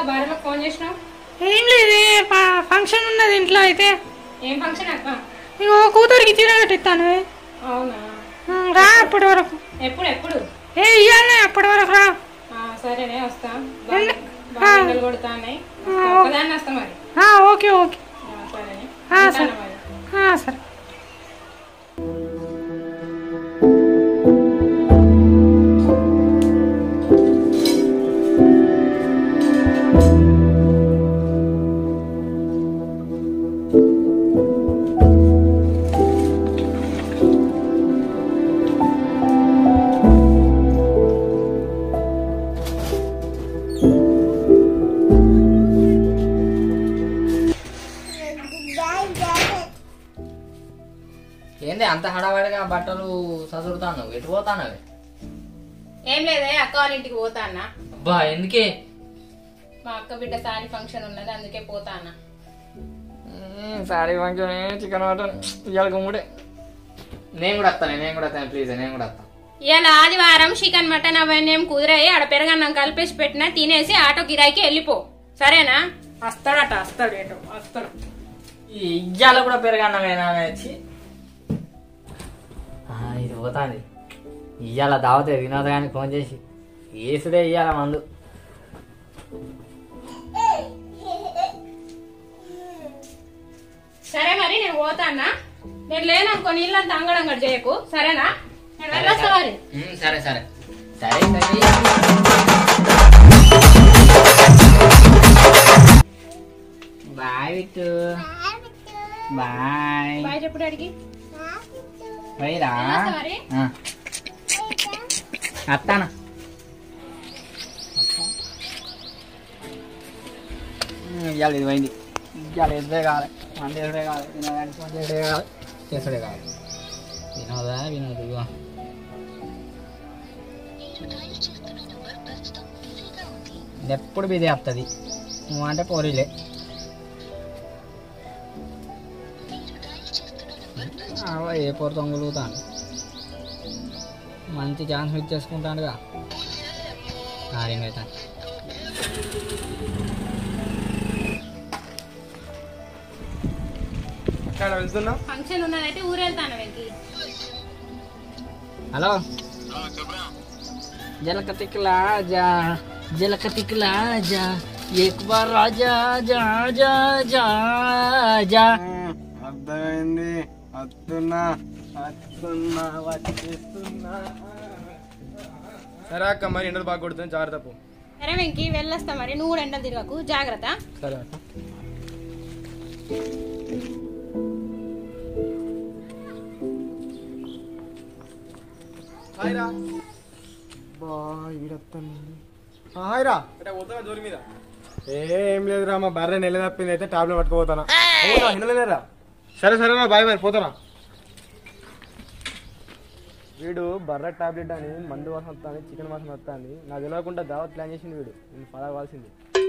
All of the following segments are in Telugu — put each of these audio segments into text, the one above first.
భార్యకు ఫోన్ చేసినావు ఏం లేదు ఫంక్షన్ ఉన్నది ఇంట్లో అయితే ఏం ఫంక్షన్ అక్క ఇగో కూతురికి చీర కట్టిస్తాను అవునా ఉమ్, రా అప్పటి వరకు ఎప్పుడు ఎప్పుడు ఏ ఇయ్యాలనే అప్పటి వరకు రా ఆ, సరేనే వస్తా ఎందు- బాగా ఎండలు కొడుతున్నాయి వస్తా. ఒకదాన్ని వస్తా మరి ఆ, ఓకే ఓకే ఆ, సరేనే ఆ, ఉంటాను సరే. మరి ఆ, సరే ఏంది అంత హడావడిగా బట్టలు చదువుతాను ఎటు పోతాను ఏం లేదే అక్క వాళ్ళ ఇంటికి పోతా అన్న అబ్బా ఎందుకే మా అక్క బిడ్డ సారీ ఫంక్షన్ ఉన్నది అందుకే పోతా అన్న సారీ ఫంక్షన్ చికెన్ మటన్ ఇవాళ గుమ్ముడే నేను కూడా వస్తాను నేను కూడా వస్తాను ప్లీజ్ నేను కూడా వస్తాను ఇవాళ ఆదివారం చికెన్ మటన్ అవన్నీ ఏం కుదిరాయి ఆడ పెరగన్నం కలిపేసి పెట్టినా తినేసి ఆటో కిరాయికి వెళ్ళిపో సరేనా వస్తాడట వస్తాడు ఏటో వస్తాడు ఈ ఇయ్యాల కూడా పెరగన్నమేనా వచ్చి ఇది పోతాంది ఇయ్యాల దావతే వినోద్ గారికి ఫోన్ చేసి ఏసుడే ఇయ్యాల మందు సరే మరి నేను పోతా అన్న నేను లేననుకో నీళ్ళంతా అంగడంగడి చేయకు సరేనా నేను వెళ్ళొస్తా మరి ఉమ్, సరే సరే సరే సరే బాయ్ విట్టు బాయ్ బాయ్ చెప్పుడు అడిగి పోయిరా వెళ్ళొస్తా మరి అత్తానా ఇవాళ ఇది పోయింది ఇవాళ ఎదురే కావాలి మంది ఎదురే కావాలి వినోదానికి ఫోన్ చేసుడే కావాలి చేసుడే కావాలి వినోదా వినోద్ ఇగో ఇది ఎప్పుడు బిజీ వస్తుంది నువ్వు అంటే పోరీలే ఆవా, ఏ పోరు తొంగలుగుతాను మంచి ఛాన్స్ మిస్ చేసుకుంటానుగా రింగ్ అవుతాను అక్కడ వెళ్తున్నా ఫంక్షన్ ఉన్నదైతే ఊరెళ్తాను వెంకి హలో జలకతికలా జా జలకతికలా జా ఏక్ బార్ రాజా జా జా జా జా అర్థమైంది వస్తున్నా వస్తున్నా వచ్చేస్తున్నా సరే అక్క మరి ఎండలు బాగా కొడుతుంది జాగ్రత్త పో సరే వెంకి వెళ్ళొస్తా మరి నువ్వు కూడా ఎండలు తిరగకు జాగ్రత్త సరే అక్క హాయ్రా బా ఈడత్తాను హాయ్రా అంటే పోతున్నా జోరి మీద ఏం లేదురా మా బర్రె నెల తప్పింది అయితే టాబ్లెట్ పట్టుకుపోతానా వినలేదురా సరే సరే రా బాయ్ మరి పోతానా వీడు బర్ర టాబ్లెట్ అని మందు వాసన వస్తుంది చికెన్ వాసన వస్తుంది నాకు తెలియకుండా దావత్ ప్లాన్ చేసింది వీడు నేను పడవలసింది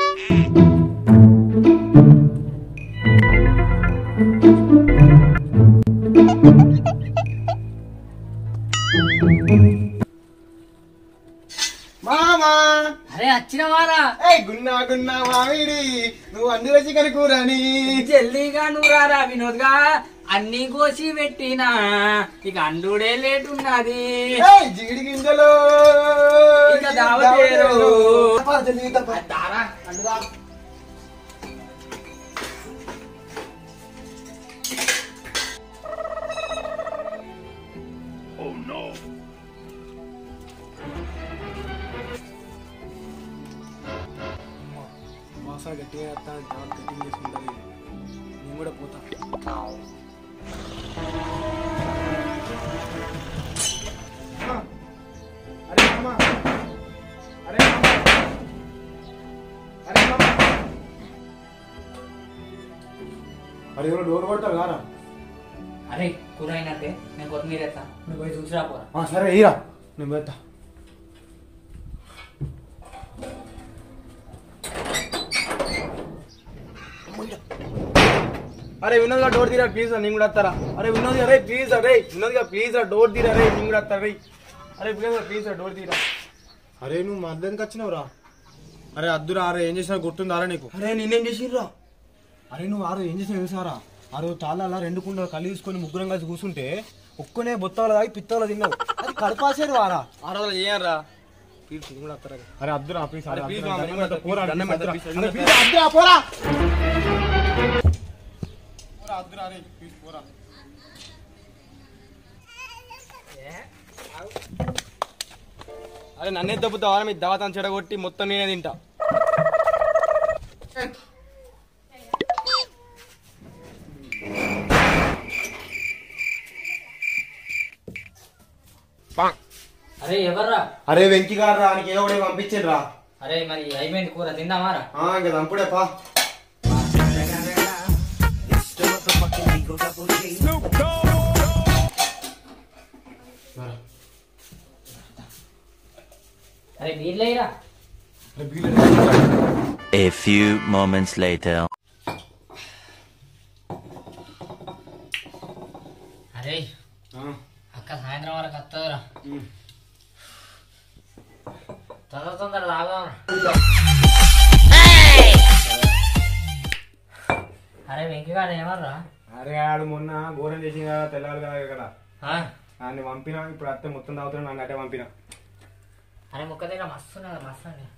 మామా అరే వచ్చినవారా ఏయ్ గున్నా గున్నా మామిడి నువ్వు అందులో చికెన్ కూరని జల్దీగా నువ్వు రారా వినోద్ గా అన్ని కోసి పెట్టినా ఇక అండుడే లేట్ ఉన్నది ఏయ్ జిగిడి గింజలు ఇక దావతేరు. తప్పా, జల్దీ తప్పా. దారా అండుదా వాసన గట్టిగా వేస్తాను జాబ్ కటింగ్ చేసుకుంటుంది నేను కూడా పోతా అమ్మా. అరే అమ్మా అరే అమ్మా. అరే అమ్మా. అరే ఎవరో డోర్ కొడతారు కారా అరే కూర అయినట్టే నేను కొత్తిమీర ఎత్తా నువ్వు పోయి చూసి రాపోరా ఆ, సరే ఇరా నేను పెడతా అరే వినోద్ గా డోర్ తీరా ప్లీజ్ నేను కూడా వస్తారా అరే వినోద్ అరే ప్లీజ్ అరే వినోద్ గా ప్లీజ్ రా డోర్ తీరా అరే నేను కూడా వస్తా రే అరే ప్లీజ్ ప్లీజ్ రా డోర్ తీరా అరే నువ్వు మా అద్దెనికి వచ్చినావు రా అరే అద్దురా అరే ఏం చేసినా గుర్తుందారా నీకు అరే నిన్నేం చేసిర్రా అరే నువ్వు ఆరు ఏం చేసినా తెలుసారా ఆ రోజు తాళ్ళ రెండు కుండలు కళ్ళు తీసుకొని ముగ్గురం కలిసి కూర్చుంటే ఒక్కనే బొత్తాలు తాగి పిత్తాలు తిన్నావు అది కడపాసేరు వారా ఆ రోజులు చేయరా అరే అద్దురా ప్లీజ్ అరే, please రా, దండం పెడతా, పోరా, దండం please పెడతా, అద్దురా. please, అరే, please రా, అద్దురా, పోరా పోరా, అద్దురా, అరే, please, పోరా. అరే నన్నే దెబ్బతావా మీ దవాతాన్ని చెడగొట్టి మొత్తం నేనే తింటా అరే ఎవర్రా అరే వెంకి గారు రా నీకు ఏవడే పంపించిండ్రు రా అరే మరి అయిపోయింది కూర తిందామారా ఆ, ఇంక దంపుడే పా అరే వీళ్ళయ్యరా అరే, వీళ్ళు A few moments later. అరే ఆ, అక్క సాయంత్రం వరకు వస్తుందిరా తొందర తొందర తాగుదాం అరే వెంకగాడు ఏమర్రా అరే ఆడు మొన్న ఘోరం చేసింది కదా తెల్లాలి కదా కదా ఆ? ఆయన పంపినా ఇప్పుడు అత్తే మొత్తం తాగుతున్నా నన్ను అట్టే పంపినా అరే ముక్క దగ్గర మస్తు ఉన్నది మస్తు ఉంది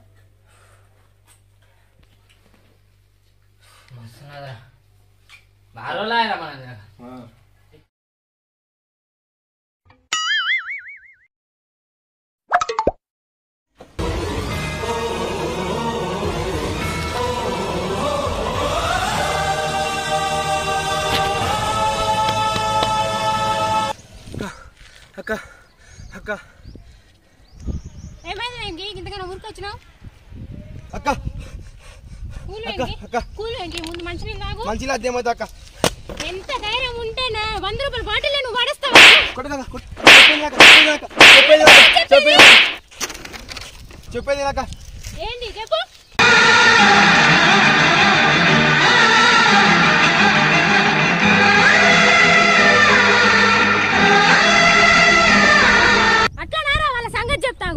మస్తు ఉన్నదిరా బాగా రోజులు ఆయరా మన దగ్గర. ఆ. అక్క అక్క ఏమైంది వెంకి ఇంతకన్నా ఊరికి వచ్చినావు అక్క కూల్ అక్క, వెంకి అక్క. కూల్ వెంకి ముందు మంచినీళ్ళు తాగు మంచిగా అదేమైతే అక్క ఎంత ధైర్యం ఉంటేనా వంద రూపాయల బాటిల్ నువ్వు పడేస్తావా కొట్టదా కొట్టు. చెప్పేది అక్క, చెప్పేది అక్క, చెప్పేది అక్క, చెప్పేది అక్క. చెప్పేది అక్క ఏంటి చెప్పు అట్లా నారా వాళ్ళ సంగతి చెప్తాను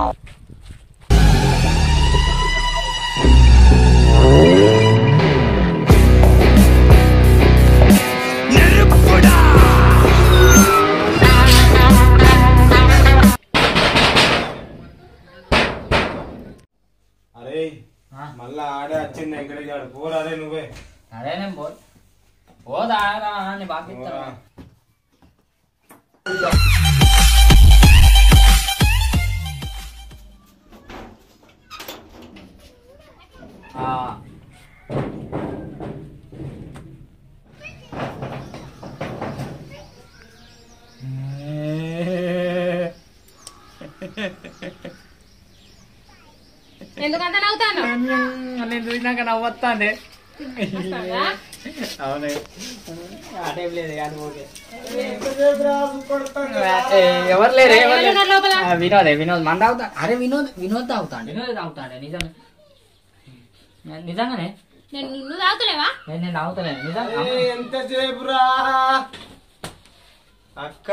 అరే ఆ? మళ్ళా ఆడే వచ్చింది ఎంకరేజ్ ఆడు పోరా అరే నువ్వే అరే నేను పో పోదారా అని పోరా. బాగా ఎందుకంత నవ్వుతాను నేను చూసినాక నవ్వొస్తాండే వస్తావా? అవునే అటేం లేదు కానీ ఓకే ఎవరు ఎవరు లేరు ఎవరు ఎవరు లేరు ఉన్నారు లోపల? ఆ, వినోదే వినోద్ మన తాగుతా అరే వినోద్ వినోద్ తాగుతాండే వినోద్ తాగుతాండే నిజమే నే- నిజంగానే నేను నువ్వు తాగుతలేవా నేను నేను తాగుతలేను నిజంగా ఎంత సేపురా అక్క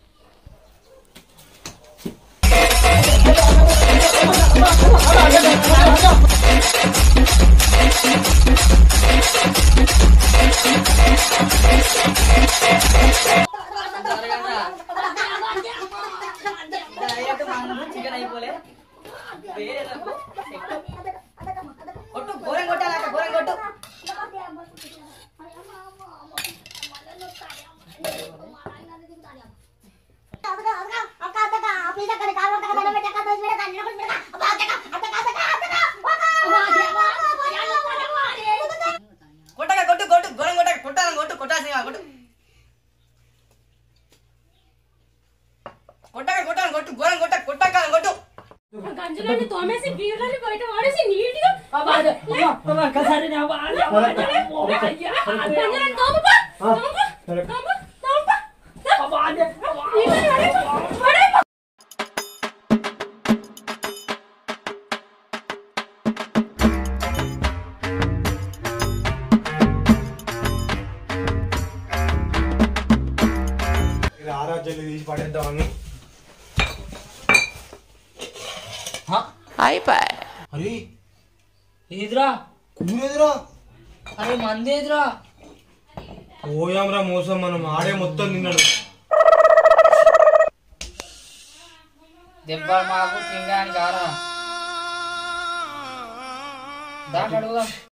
కొట్టు ఘోరం కొట్టాలక్క ఘోరం కొట్టు కొట్టక కొట్టు కొట్టు ఘోరం కొట్టక కొట్టాలని కొట్టు కొట్టాల్సిందిగా కొట్టు కొట్టక కొట్టాలని కొట్టు ఘోరం కొట్ట కొట్టక కొట్టు గంజులని తోమేసి బీర్లని బయట వాడేసి నీట్గా గంజులని తోముకో తోముకో తోముకో తోముకో బీర్లని పడేయ్, పడేయ్. ఇది ఆరాధ్యాలు తీసి పడేద్దామని అరే ఏదిరా కూరేదిరా అరే మందేదిరా పోయాంరా మోసం మనం ఆడే మొత్తం తిన్నాడు దెబ్బ మాకు తినడానికి ఆరా దాంట్లో అడుగుదాం